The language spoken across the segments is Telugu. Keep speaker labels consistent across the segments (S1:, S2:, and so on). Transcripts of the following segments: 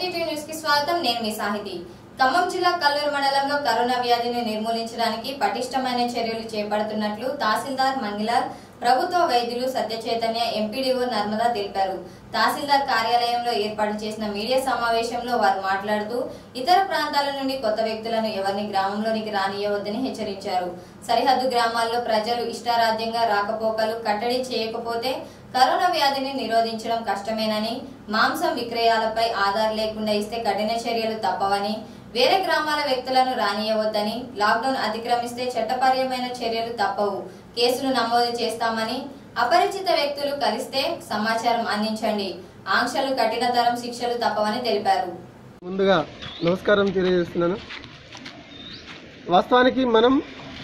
S1: ఎన్టీవీ న్యూస్ కి స్వాగతం నేను మీ సాహితి ఖమ్మం జిల్లా కల్లూరు మండలంలో కరోనా వ్యాధిని నిర్మూలించడానికి పటిష్టమైన చర్యలు చేపడుతున్నట్లు తహసీల్దార్ మంగిలాల్ ప్రభుత్వ వైద్యులు సత్య చైతన్య ఎంపీడీఓ నర్మదా తెలిపారు తహసీల్దార్ కార్యాలయంలో ఏర్పాటు చేసిన మీడియా సమావేశంలో వారు మాట్లాడుతూ ఇతర ప్రాంతాల నుండి కొత్త వ్యక్తులను ఎవరిని గ్రామంలోనికి రానియవద్దని హెచ్చరించారు సరిహద్దు గ్రామాల్లో ప్రజలు ఇష్టారాజ్యంగా రాకపోకలు కట్టడి చేయకపోతే కరోనా వ్యాధిని నిరోధించడం కష్టమేనని మాంసం విక్రయాలపై ఆధార్ లేకుండా ఇస్తే కఠిన చర్యలు తప్పవని వేరే గ్రామాల వ్యక్తులను రానియవద్దని లాక్డౌన్ అతిక్రమిస్తే చట్టపరమైన చర్యలు తప్పవు కేసులు నమోదు చేస్తామని అపరిచిత వ్యక్తులు కలిస్తే సమాచారం అందించండి ఆంక్షలు కఠినతరం శిక్షలు తప్పవని తెలిపారు
S2: ముందుగా నమస్కారం తెలియజేస్తున్నాను వాస్తవానికి మనం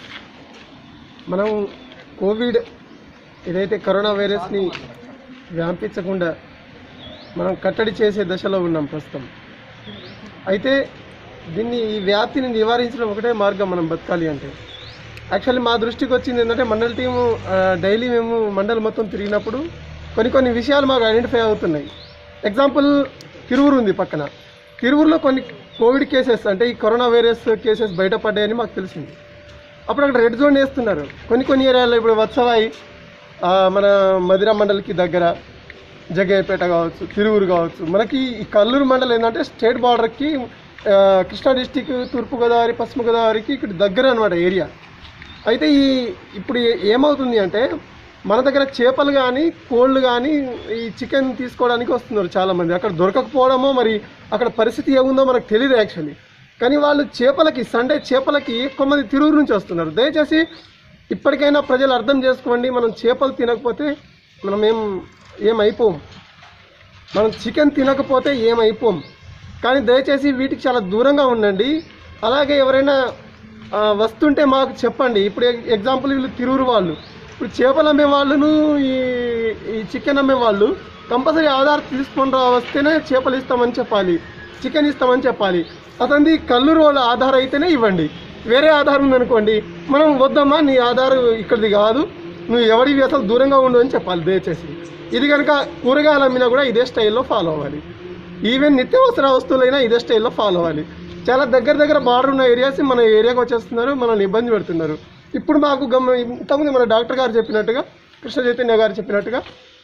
S2: మనం కోవిడ్ ఏదైతే కరోనా వైరస్ని వ్యాపించకుండా మనం కట్టడి చేసే దశలో ఉన్నాం ప్రస్తుతం అయితే దీన్ని ఈ వ్యాప్తిని నివారించడం ఒకటే మార్గం మనం బతకాలి అంటే యాక్చువల్లీ మా దృష్టికి వచ్చింది ఏంటంటే మండల టీము డైలీ మేము మండలి మొత్తం తిరిగినప్పుడు కొన్ని కొన్ని విషయాలు మాకు ఐడెంటిఫై అవుతున్నాయి ఎగ్జాంపుల్ తిరువురు ఉంది పక్కన తిరువురులో కొన్ని కోవిడ్ కేసెస్ అంటే ఈ కరోనా వైరస్ కేసెస్ బయటపడ్డాయని మాకు తెలిసింది అప్పుడు అక్కడ రెడ్ జోన్ వేస్తున్నారు కొన్ని కొన్ని ఏరియాలో ఇప్పుడు వత్సవాయి ఆ, మన మదిరా మండలికి దగ్గర జగ్గయ్యపేట కావచ్చు తిరువురు కావచ్చు మనకి ఈ కల్లూరు మండలం ఏంటంటే స్టేట్ బార్డర్కి ఆ, కృష్ణా డిస్టిక్ తూర్పుగోదావరి పశ్చిమ గోదావరికి ఇక్కడ దగ్గర అనమాట ఏరియా అయితే ఈ ఇప్పుడు ఏ- ఏమవుతుంది అంటే మన దగ్గర చేపలు కానీ కోళ్ళు కానీ ఈ చికెన్ తీసుకోవడానికి వస్తున్నారు చాలామంది అక్కడ దొరకకపోవడమో మరి అక్కడ పరిస్థితి ఏముందో మనకు తెలియదు యాక్చువల్లీ కానీ వాళ్ళు చేపలకి సండే చేపలకి ఎక్కువ మంది తిరుగు నుంచి వస్తున్నారు దయచేసి ఇప్పటికైనా ప్రజలు అర్థం చేసుకోండి మనం చేపలు తినకపోతే మనం ఏం ఏమైపోం మనం చికెన్ తినకపోతే ఏమైపోం కానీ దయచేసి వీటికి చాలా దూరంగా ఉండండి అలాగే ఎవరైనా ఆ, వస్తుంటే మాకు చెప్పండి ఇప్పుడు ఎగ్- ఎగ్జాంపుల్ వీళ్ళు తిరువురు వాళ్ళు ఇప్పుడు చేపలు అమ్మే వాళ్ళను ఈ ఈ చికెన్ అమ్మే వాళ్ళు కంపల్సరీ ఆధార్ తీసుకొని రా వస్తేనే చేపలు ఇస్తామని చెప్పాలి చికెన్ ఇస్తామని చెప్పాలి అతనిది కల్లూరు వాళ్ళ ఆధార్ అయితేనే ఇవ్వండి వేరే ఆధార్ ఉందనుకోండి మనం వద్దమ్మా నీ ఆధార్ ఇక్కడిది కాదు నువ్వు ఎవడివి అసలు దూరంగా ఉండు అని చెప్పాలి దయచేసి ఇది కనుక కూరగాయలు అమ్మినా కూడా ఇదే స్టైల్లో ఫాలో అవ్వాలి ఈవెన్ నిత్యావసర వస్తువులైనా ఇదే స్టైల్లో ఫాలో అవ్వాలి చాలా దగ్గర దగ్గర బార్డర్ ఉన్న ఏరియాస్ మన ఏరియాకి వచ్చేస్తున్నారు మనల్ని ఇబ్బంది పెడుతున్నారు ఇప్పుడు మాకు గమ ఇంతకుముందు మన డాక్టర్ గారు చెప్పినట్టుగా కృష్ణ చైతన్య గారు చెప్పినట్టుగా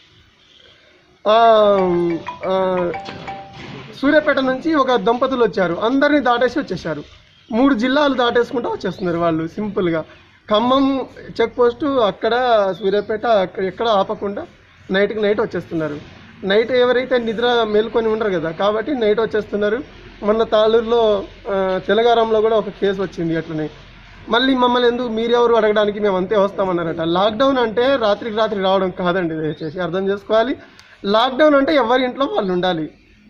S2: ఆ, ఆ, సూర్యాపేట నుంచి ఒక దంపతులు వచ్చారు అందరినీ దాటేసి వచ్చేసారు మూడు జిల్లాలు దాటేసుకుంటూ వచ్చేస్తున్నారు వాళ్ళు సింపుల్గా ఖమ్మం చెక్ పోస్టు అక్కడ సూర్యాపేట అక్కడ ఎక్కడ ఆపకుండా నైట్కి నైట్ వచ్చేస్తున్నారు నైట్ ఎవరైతే నిద్ర మేల్కొని ఉండరు కదా కాబట్టి నైట్ వచ్చేస్తున్నారు మొన్న తాళూరులో ఆ, తెలంగాణలో కూడా ఒక కేసు వచ్చింది అట్లనే మళ్ళీ మమ్మల్ని ఎందుకు మీరెవరు అడగడానికి మేము అంతే వస్తామన్నారట లాక్డౌన్ అంటే రాత్రికి రాత్రి రావడం కాదండి దయచేసి అర్థం చేసుకోవాలి లాక్డౌన్ అంటే ఎవరి ఇంట్లో వాళ్ళు ఉండాలి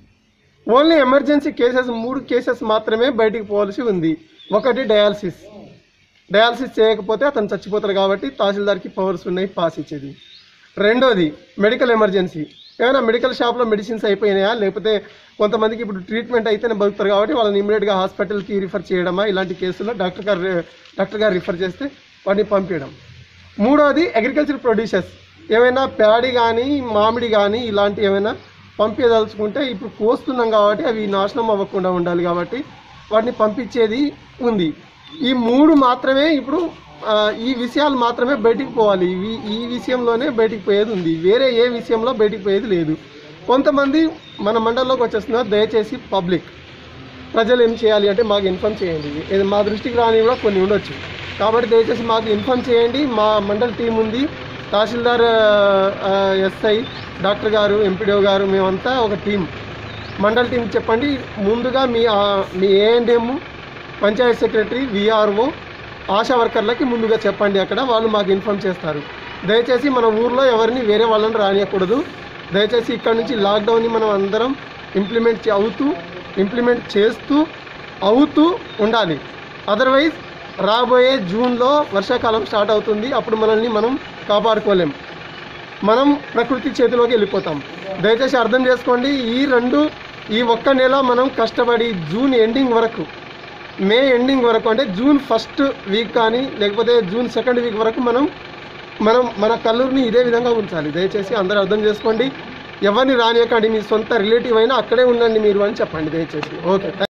S2: ఓన్లీ ఎమర్జెన్సీ కేసెస్ మూడు కేసెస్ మాత్రమే బయటికి పోవాల్సి ఉంది ఒకటి డయాలసిస్ డయాలసిస్ చేయకపోతే అతను చచ్చిపోతాడు కాబట్టి తహసీల్దార్కి పవర్స్ ఉన్నాయి పాస్ ఇచ్చేది రెండోది మెడికల్ ఎమర్జెన్సీ ఏమైనా మెడికల్ షాప్లో మెడిసిన్స్ అయిపోయినాయా లేకపోతే కొంతమందికి ఇప్పుడు ట్రీట్మెంట్ అయితేనే బతుకుతారు కాబట్టి వాళ్ళని ఇమీడియట్గా హాస్పిటల్కి రిఫర్ చేయడమా ఇలాంటి కేసుల్లో డాక్టర్ గారు డాక్టర్ గారు రిఫర్ చేస్తే వాటిని పంపించడం మూడోది అగ్రికల్చర్ ప్రొడ్యూసర్స్ ఏమైనా ప్యాడీ కానీ మామిడి కానీ ఇలాంటి ఏమైనా పంపించదలుచుకుంటే ఇప్పుడు కోస్తున్నాం కాబట్టి అవి నాశనం అవ్వకుండా ఉండాలి కాబట్టి వాటిని పంపించేది ఉంది ఈ మూడు మాత్రమే ఇప్పుడు ఆ, ఈ విషయాలు మాత్రమే బయటికి పోవాలి ఇవి ఈ విషయంలోనే బయటికి పోయేది ఉంది వేరే ఏ విషయంలో బయటికి పోయేది లేదు కొంతమంది మన మండలంలోకి వచ్చేస్తున్నారు దయచేసి పబ్లిక్ ప్రజలు ఏం చేయాలి అంటే మాకు ఇన్ఫామ్ చేయండి ఇది మా దృష్టికి రాని కూడా కొన్ని ఉండొచ్చు కాబట్టి దయచేసి మాకు ఇన్ఫామ్ చేయండి మా మండల్ టీం ఉంది తహసీల్దార్ ఆ, ఎస్ఐ డాక్టర్ గారు ఎంపీడీఓ గారు మేమంతా ఒక టీం మండల్ టీం చెప్పండి ముందుగా మీ ఆ, మీ A N D M panchayat secretary V R O Asha వర్కర్లకి ముందుగా చెప్పండి అక్కడ వాళ్ళు మాకు ఇన్ఫామ్ చేస్తారు దయచేసి మన ఊర్లో ఎవరిని వేరే వాళ్ళని రానియకూడదు దయచేసి ఇక్కడ నుంచి లాక్డౌన్ని మనం అందరం ఇంప్లిమెంట్ చే- అవుతూ ఇంప్లిమెంట్ చేస్తూ అవుతూ ఉండాలి అదర్వైజ్ రాబోయే జూన్లో వర్షాకాలం స్టార్ట్ అవుతుంది అప్పుడు మనల్ని మనం కాపాడుకోలేం మనం ప్రకృతి చేతిలోకి వెళ్ళిపోతాం దయచేసి అర్థం చేసుకోండి ఈ రెండు ఈ ఒక్క నెల మనం కష్టపడి జూన్ ఎండింగ్ వరకు మే ఎండింగ్ వరకు అంటే జూన్ ఫస్ట్ వీక్ కానీ లేకపోతే జూన్ సెకండ్ వీక్ వరకు మనం మనం మన కల్లూరుని ఇదే విధంగా ఉంచాలి దయచేసి అందరూ అర్థం చేసుకోండి ఎవరిని రానియకండి మీ సొంత రిలేటివ్ అయినా అక్కడే ఉండండి మీరు అని చెప్పండి దయచేసి ఓకే